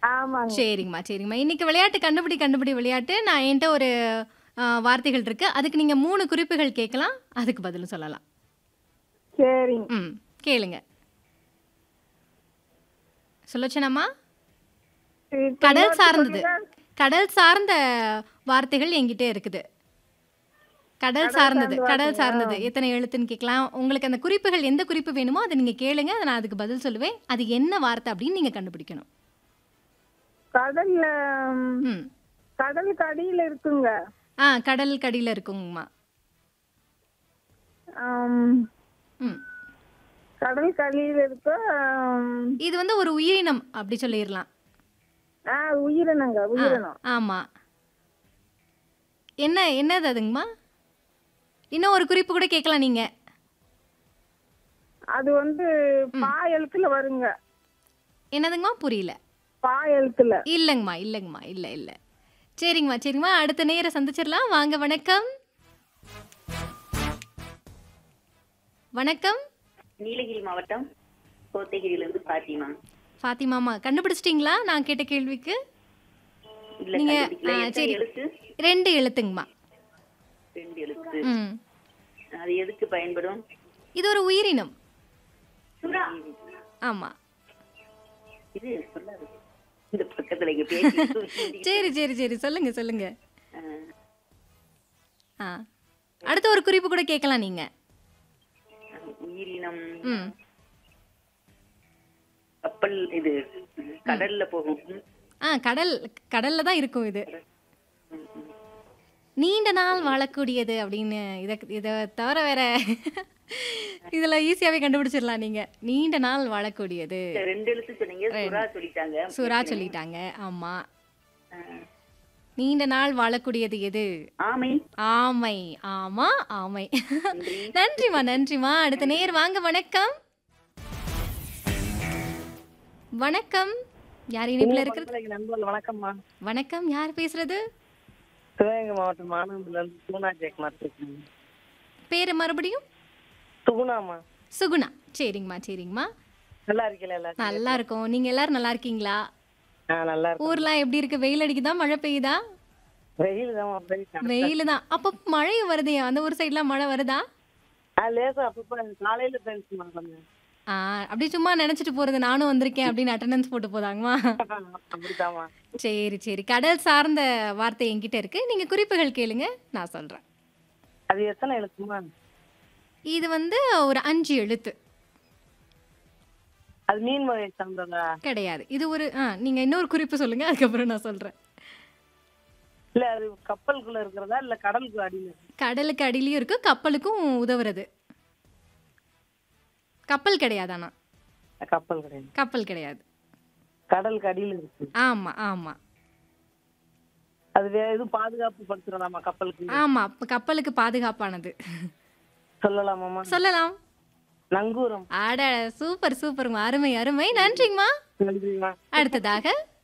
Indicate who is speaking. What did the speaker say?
Speaker 1: ஆமாங்க
Speaker 2: சரிங்கம்மா சரிங்கம்மா இன்னைக்கு விளையாட்டு கண்டுபிடி கண்டுபிடி விளையாட்டு நான் என்கிட்ட ஒரு ஆ, வார்த்தைகள் இருக்கு அதுக்கு நீங்க மூணு குறிப்புகள் கேட்கலாம் அதுக்கு பதில் சொல்லலாம்
Speaker 1: சரிங்க
Speaker 2: ம் கேளுங்க சொல்லச்சனம்மா
Speaker 1: இப்ப
Speaker 2: கடல்
Speaker 1: இன்னொரு
Speaker 2: சார்ந்தது
Speaker 1: சொல்லுங்க.
Speaker 2: கடல் சார்ந்த வார்த்தைகள் என்கிட்ட இருக்குது கடல் சார்ந்தது
Speaker 1: சார்ந்த
Speaker 2: கடல்
Speaker 1: வார்த்தையா?
Speaker 2: சார்ந்தது எத்தனை எழுத்துன்னு கேட்கலாம் உங்களுக்கு அந்த குறிப்புகள் எந்த குறிப்பு வேணுமோ அதை நீங்க கேளுங்க அதை நான் அதுக்கு பதில் சொல்லுவேன் அது என்ன வார்த்தை அப்படின்னு நீங்க கண்டுபிடிக்கணும்
Speaker 1: கடல்ல ம்,
Speaker 2: ம்
Speaker 1: கடலுக்கு அடியில இருக்குங்க
Speaker 2: ஆ கடல் கடியில இருக்குங்கம்மா
Speaker 1: ஆம்,
Speaker 2: ம்
Speaker 1: கடலுக்கு அடியில இருக்க ஆம்,
Speaker 2: இது வந்து ஒரு உயிரினம் அப்படி சொல்லிடலாம்
Speaker 1: ஆ உயிரினங்க உயிரினம்
Speaker 2: ஆமா என்ன என்னது அதுங்கம்மா இன்னும் ஒரு குறிப்பு கூட கேட்கலாம் நீங்க
Speaker 1: அது வந்து பா எழுத்துல வருங்க
Speaker 2: என்னதுங்கம்மா புரியல
Speaker 1: பா எழுத்துல
Speaker 2: இல்லைங்கம்மா இல்லைங்கம்மா இல்லை இல்லை சரிங்கம்மா சரிங்கம்மா அடுத்த நேரம் சந்திச்சிடலாம் வாங்க வணக்கம் வணக்கம்
Speaker 3: நீலகிரி மாவட்டம் கோத்தகிரியிலிருந்து பாத்திமா
Speaker 2: ஃபாத்திமாமா கண்டுபிடிச்சிட்டிங்களா நான் கேட்ட கேள்விக்கு
Speaker 3: இல்ல
Speaker 2: நீங்க
Speaker 3: கண்டுபிடிக்கல.
Speaker 2: ஆ,
Speaker 3: எத்தனை
Speaker 2: சரி
Speaker 3: எழுத்து
Speaker 2: ரெண்டு எழுத்துங்கம்மா
Speaker 3: ரெண்டு எழுத்து
Speaker 2: ம்
Speaker 3: அது எதுக்கு பயன்படும்
Speaker 2: இது ஒரு உயிரினம்
Speaker 3: சுறா
Speaker 2: ஆமா
Speaker 3: இது சொல்லாது இந்த பக்கத்துல இங்க பேசி
Speaker 2: சரி சரி சரி சொல்லுங்க சொல்லுங்க ஆ அடுத்த ஒரு குறிப்பு கூட கேட்கலாம் நீங்க
Speaker 3: உயிரினம்
Speaker 2: ம்
Speaker 3: கப்பல் இது கடல்ல போகும்
Speaker 2: ஆ கடல் கடல்ல தான் இருக்கும் இது நீண்ட நாள் வாழக்கூடியது அப்படின்னு இதை இதை தவிர வேற இதில் ஈஸியாகவே கண்டுபிடிச்சிடலாம் நீங்க நீண்ட நாள் வாழக்கூடியது
Speaker 3: இந்த ரெண்டு எழுத்து சொன்னீங்க சுறா சொல்லிட்டாங்க
Speaker 2: சுறா சொல்லிட்டாங்க ஆமா
Speaker 3: ஆ.
Speaker 2: நீண்ட நாள் வாழக்கூடியது எது
Speaker 3: ஆமை
Speaker 2: ஆமை ஆமா ஆமை நன்றிம்மா நன்றிம்மா அடுத்த நேர் வாங்க வணக்கம் வணக்கம் யார் இணைப்புல இருக்கிறது
Speaker 4: நண்பர்கள் வணக்கம்மா
Speaker 2: வணக்கம் யார் பேசுறது
Speaker 4: சிவகங்கை மாவட்டம் மானந்தூர்ல இருந்து சுகுணா ஜெயக்குமார் பேசுறேன்
Speaker 2: பேரு மறுபடியும்
Speaker 4: சுகுணாமா
Speaker 2: சுகுணா சரிங்கம்மா சரிங்கம்மா
Speaker 4: நல்லா இருக்கீங்களா எல்லாரும்
Speaker 2: நல்லா இருக்கும் நீங்க எல்லாரும் நல்லா இருக்கீங்களா
Speaker 4: ஆ நல்லா இருக்கும்
Speaker 2: ஊர்லாம் எப்படி இருக்கு வெயில் அடிக்குதா மழை பெய்யுதா
Speaker 4: வெயில் தான்
Speaker 2: வெயில் தான் அப்போ மழை வருதே அந்த ஒரு சைட்லாம் மழை வருதா
Speaker 4: ஆ லேசா அப்பப்ப காலையில பெஞ்சுமா கொஞ்சம்
Speaker 2: ஆ அப்படி சும்மா நினைச்சிட்டு போறது நானும் வந்திருக்கேன் அப்படின்னு அட்டெண்டன்ஸ் போட்டு போதாங்கம்மா
Speaker 4: அப்படித்தாம்மா
Speaker 2: சரி சரி கடல் சார்ந்த வார்த்தை என்கிட்ட இருக்கு நீங்க குறிப்புகள் கேளுங்க நான் சொல்றேன்
Speaker 4: அது எத்தனை எழுத்துமா
Speaker 2: இது வந்து ஒரு அஞ்சு எழுத்து
Speaker 4: அது மீன் வகை சார்ந்ததா
Speaker 2: கிடையாது இது ஒரு ஆ நீங்க இன்னொரு குறிப்பு சொல்லுங்க அதுக்கப்புறம் நான் சொல்றேன்
Speaker 4: இல்ல அது கப்பலுக்குள்ள இருக்கிறதா இல்ல கடலுக்கு அடியில இருக்கா?
Speaker 2: கடலுக்கு அடியிலயும் இருக்கு கப்பலுக்கும் உதவுறது கப்பல் கிடையாது ஆனா
Speaker 4: கப்பல் கிடையாது
Speaker 2: கப்பல் கிடையாது
Speaker 4: கடலுக்கு அடியில இருக்கு
Speaker 2: ஆமா ஆமா
Speaker 4: அது வேற எதுவும் பாதுகாப்பு படுத்துறதாமா கப்பலுக்கு
Speaker 2: ஆமா அப்ப கப்பலுக்கு பாதுகாப்பானது
Speaker 4: சொல்லலாமாமா
Speaker 2: சொல்லலாம்
Speaker 4: நங்கூரம்
Speaker 2: அட சூப்பர் சூப்பருங்க அருமை அருமை நன்றிங்கம்மா
Speaker 4: நன்றிமா
Speaker 2: அடுத்ததாக